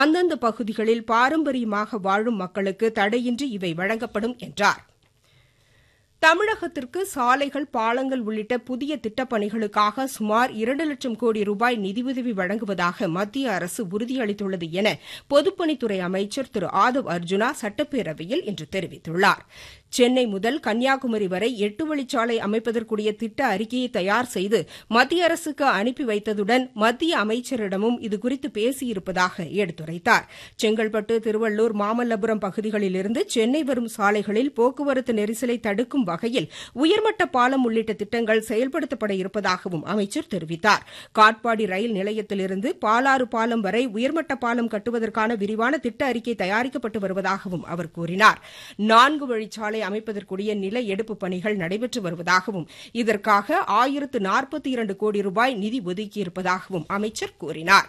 அந்தந்த பகுதிகளில் பாரம்பரியமாக வாழும் மக்களுக்கு தடையின்றி இவை வழங்கப்படும் என்றார் தமிழகத்திற்கு சாலைகள் பாலங்கள் உள்ளிட்ட புதிய திட்டப்பணிகளுக்காக சுமார் இரண்டு லட்சம் கோடி ரூபாய் நிதியுதவி வழங்குவதாக மத்திய அரசு உறுதியளித்துள்ளது என பொதுப்பணித்துறை அமைச்சர் திரு ஆதவ் அர்ஜுனா சட்டப்பேரவையில் இன்று தெரிவித்துள்ளார் சென்னை முதல் கன்னியாகுமரி வரை எட்டு வழிச்சாலை அமைப்பதற்குரிய திட்ட அறிக்கையை தயார் செய்து மத்திய அரசுக்கு அனுப்பி வைத்ததுடன் மத்திய அமைச்சரிடமும் இதுகுறித்து பேசியிருப்பதாக எடுத்துரைத்தார் செங்கல்பட்டு திருவள்ளூர் மாமல்லபுரம் பகுதிகளிலிருந்து சென்னை வரும் சாலைகளில் போக்குவரத்து நெரிசலை தடுக்கும் வகையில் உயர்மட்ட பாலம் உள்ளிட்ட திட்டங்கள் செயல்படுத்தப்பட இருப்பதாகவும் அமைச்சர் தெரிவித்தார் காட்பாடி ரயில் நிலையத்திலிருந்து பாலாறு பாலம் வரை உயர்மட்ட பாலம் கட்டுவதற்கான விரிவான திட்ட அறிக்கை தயாரிக்கப்பட்டு வருவதாகவும் அவர் கூறினார் நான்கு வழிச்சாலை அமைப்பதற்குரிய நில எடுப்பு பணிகள் நடைபெற்று வருவதாகவும் இதற்காக ஆயிரத்து நாற்பத்தி இரண்டு கோடி ரூபாய் நிதி ஒதுக்கியிருப்பதாகவும் அமைச்சர் கூறினார்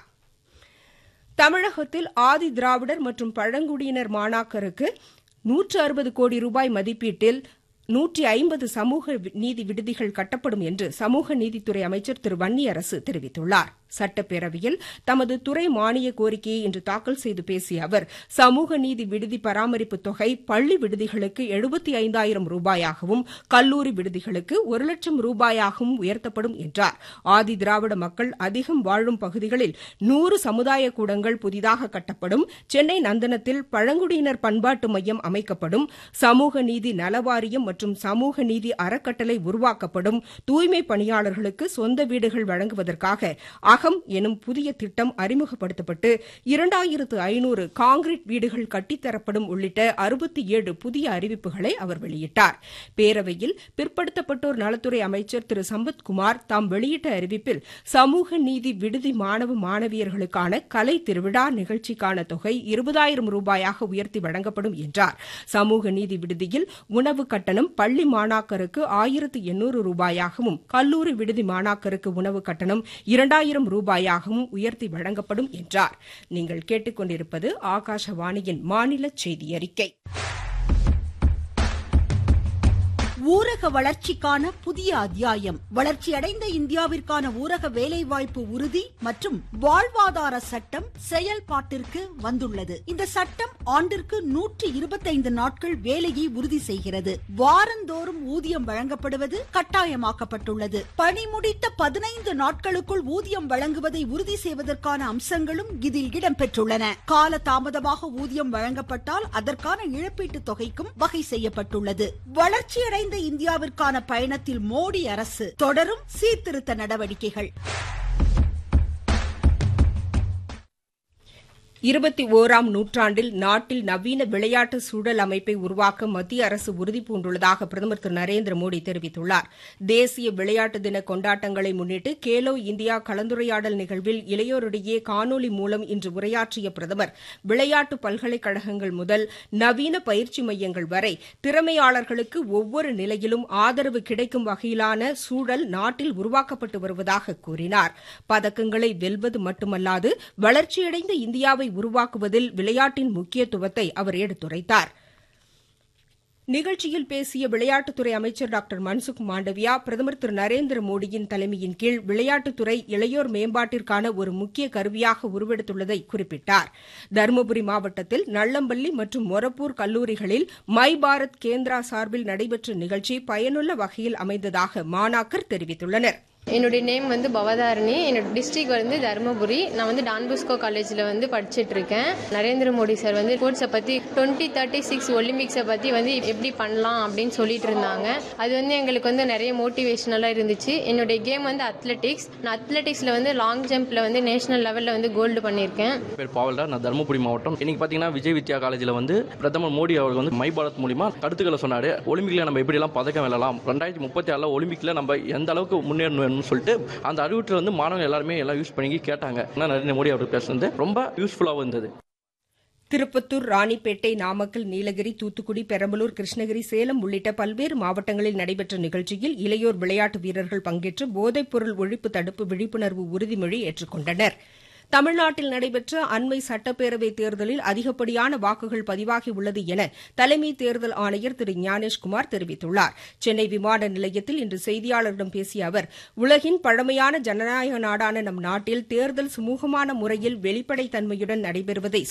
தமிழகத்தில் ஆதி திராவிடர் மற்றும் பழங்குடியினர் மாணாக்கருக்கு நூற்று அறுபது கோடி ரூபாய் மதிப்பீட்டில் நூற்றி ஐம்பது சமூக நீதி விடுதிகள் கட்டப்படும் என்று சமூக நீதித்துறை அமைச்சர் திரு வன்னியரசு தெரிவித்துள்ளார் சட்டப்பேரவையில் தமது துறை மானிய கோரிக்கையை இன்று தாக்கல் செய்து பேசிய அவர் சமூக நீதி விடுதி பராமரிப்பு தொகை பள்ளி விடுதிகளுக்கு எழுபத்தி ஐந்தாயிரம் ரூபாயாகவும் கல்லூரி விடுதிகளுக்கு ஒரு லட்சம் ரூபாயாகவும் உயர்த்தப்படும் என்றார் ஆதி திராவிட மக்கள் அதிகம் வாழும் பகுதிகளில் நூறு சமுதாய கூடங்கள் புதிதாக கட்டப்படும் சென்னை நந்தனத்தில் பழங்குடியினர் பண்பாட்டு மையம் அமைக்கப்படும் சமூக நீதி நலவாரியம் மற்றும் சமூக நீதி அறக்கட்டளை உருவாக்கப்படும் தூய்மை பணியாளர்களுக்கு சொந்த வீடுகள் வழங்குவதற்காக அகம் எனும் புதிய திட்டம் அறிமுகப்படுத்தப்பட்டு இரண்டாயிரத்து ஐநூறு காங்கிரீட் வீடுகள் கட்டித்தரப்படும் உள்ளிட்ட அறுபத்தி ஏழு புதிய அறிவிப்புகளை அவர் வெளியிட்டார் பேரவையில் பிற்படுத்தப்பட்டோர் நலத்துறை அமைச்சர் திரு சம்பத்குமார் தாம் வெளியிட்ட அறிவிப்பில் சமூக நீதி விடுதி மாணவ மாணவியர்களுக்கான கலை திருவிழா நிகழ்ச்சிக்கான தொகை இருபதாயிரம் ரூபாயாக உயர்த்தி வழங்கப்படும் என்றார் சமூக நீதி விடுதியில் உணவு கட்டணம் பள்ளி மாணாக்கருக்கு ஆயிரத்து எண்ணூறு ரூபாயாகவும் கல்லூரி விடுதி மாணாக்கருக்கு உணவு கட்டணம் இரண்டாயிரம் ரூபாயாகவும் உயர்த்தி வழங்கப்படும் என்றார் நீங்கள் கேட்டுக்கொண்டிருப்பது ஆகாஷவாணியின் மாநில செய்தி அறிக்கை ஊரக வளர்ச்சிக்கான புதிய அத்தியாயம் வளர்ச்சியடைந்த இந்தியாவிற்கான ஊரக வேலைவாய்ப்பு உறுதி மற்றும் வாழ்வாதார சட்டம் செயல்பாட்டிற்கு வந்துள்ளது இந்த சட்டம் ஆண்டிற்கு நூற்றி இருபத்தைந்து நாட்கள் வேலையை உறுதி செய்கிறது வாரந்தோறும் ஊதியம் வழங்கப்படுவது கட்டாயமாக்கப்பட்டுள்ளது பணி முடித்த பதினைந்து நாட்களுக்குள் ஊதியம் வழங்குவதை உறுதி செய்வதற்கான அம்சங்களும் இதில் இடம்பெற்றுள்ளன கால தாமதமாக ஊதியம் வழங்கப்பட்டால் அதற்கான இழப்பீட்டுத் தொகைக்கும் வகை செய்யப்பட்டுள்ளது வளர்ச்சியடைந்த வளர்ந்த இந்தியாவிற்கான பயணத்தில் மோடி அரசு தொடரும் சீர்திருத்த நடவடிக்கைகள் இருபத்தி ஓராம் நூற்றாண்டில் நாட்டில் நவீன விளையாட்டு சூழல் அமைப்பை உருவாக்க மத்திய அரசு உறுதிபூண்டுள்ளதாக பிரதமர் திரு நரேந்திர மோடி தெரிவித்துள்ளார் தேசிய விளையாட்டு தின கொண்டாட்டங்களை முன்னிட்டு கேலோ இந்தியா கலந்துரையாடல் நிகழ்வில் இளையோரிடையே காணொலி மூலம் இன்று உரையாற்றிய பிரதமர் விளையாட்டு பல்கலைக்கழகங்கள் முதல் நவீன பயிற்சி மையங்கள் வரை திறமையாளர்களுக்கு ஒவ்வொரு நிலையிலும் ஆதரவு கிடைக்கும் வகையிலான சூழல் நாட்டில் உருவாக்கப்பட்டு வருவதாக கூறினார் பதக்கங்களை வெல்வது மட்டுமல்லாது வளர்ச்சியடைந்த இந்தியாவை உருவாக்குவதில் விளையாட்டின் முக்கியத்துவத்தை அவர் எடுத்துரைத்தார் நிகழ்ச்சியில் பேசிய விளையாட்டுத்துறை அமைச்சர் டாக்டர் மன்சுக் மாண்டவியா பிரதமர் திரு நரேந்திர மோடியின் தலைமையின் கீழ் விளையாட்டுத்துறை இளையோர் மேம்பாட்டிற்கான ஒரு முக்கிய கருவியாக உருவெடுத்துள்ளதை குறிப்பிட்டார் தருமபுரி மாவட்டத்தில் நள்ளம்பள்ளி மற்றும் மொரப்பூர் கல்லூரிகளில் மை பாரத் கேந்திரா சார்பில் நடைபெற்ற நிகழ்ச்சி பயனுள்ள வகையில் அமைந்ததாக மாணாக்கர் தெரிவித்துள்ளனா் என்னுடைய நேம் வந்து பவதாரணி என்னோட டிஸ்ட்ரிக் வந்து தருமபுரி நான் வந்து டான்புஸ்கோ காலேஜில் வந்து படிச்சுட்டு இருக்கேன் நரேந்திர மோடி சார் வந்து ஸ்போர்ட்ஸை பற்றி டுவெண்ட்டி தேர்ட்டி சிக்ஸ் ஒலிம்பிக்ஸை பற்றி வந்து எப்படி பண்ணலாம் அப்படின்னு சொல்லிட்டு இருந்தாங்க அது வந்து எங்களுக்கு வந்து நிறைய மோட்டிவேஷனலாக இருந்துச்சு என்னுடைய கேம் வந்து அத்லெட்டிக்ஸ் நான் அத்லெட்டிக்ஸில் வந்து லாங் ஜம்பில் வந்து நேஷனல் லெவலில் வந்து கோல்டு பண்ணியிருக்கேன் பேர் பாவல்டா நான் தருமபுரி மாவட்டம் இன்னைக்கு பார்த்தீங்கன்னா விஜய் வித்யா காலேஜில் வந்து பிரதமர் மோடி அவர்கள் வந்து மை பாரத் மூலியமா கருத்துக்களை சொன்னாரு ஒலிம்பிக்ல நம்ம எப்படிலாம் பதக்கம் வெல்லலாம் ரெண்டாயிரத்தி முப்பத்தி ஆறில் ஒலிம்பிக்ல நம்ம எந்த அளவுக்கு முன்னேறணும் சொல்லிட்டு அந்த அறிவுற்றில் வந்து மாணவர்கள் எல்லாருமே எல்லாம் யூஸ் பண்ணி கேட்டாங்க நரேந்திர மோடி அவர் பேசுனது ரொம்ப யூஸ்ஃபுல்லாக இருந்தது திருப்பத்தூர் ராணிப்பேட்டை நாமக்கல் நீலகிரி தூத்துக்குடி பெரம்பலூர் கிருஷ்ணகிரி சேலம் உள்ளிட்ட பல்வேறு மாவட்டங்களில் நடைபெற்ற நிகழ்ச்சியில் இளையோர் விளையாட்டு வீரர்கள் பங்கேற்று போதைப்பொருள் ஒழிப்பு தடுப்பு விழிப்புணர்வு உறுதிமொழி ஏற்றுக்கொண்டனர் தமிழ்நாட்டில் நடைபெற்ற அண்மை சட்டப்பேரவை தேர்தலில் அதிகப்படியான வாக்குகள் பதிவாகியுள்ளது என தலைமை தேர்தல் ஆணையர் திரு ஞானேஷ்குமார் தெரிவித்துள்ளார் சென்னை விமான நிலையத்தில் இன்று செய்தியாளர்களிடம் பேசிய அவர் உலகின் பழமையான ஜனநாயக நாடான நம் நாட்டில் தேர்தல் சுமூகமான முறையில் வெளிப்படைத்தன்மையுடன் நடைபெறுவதை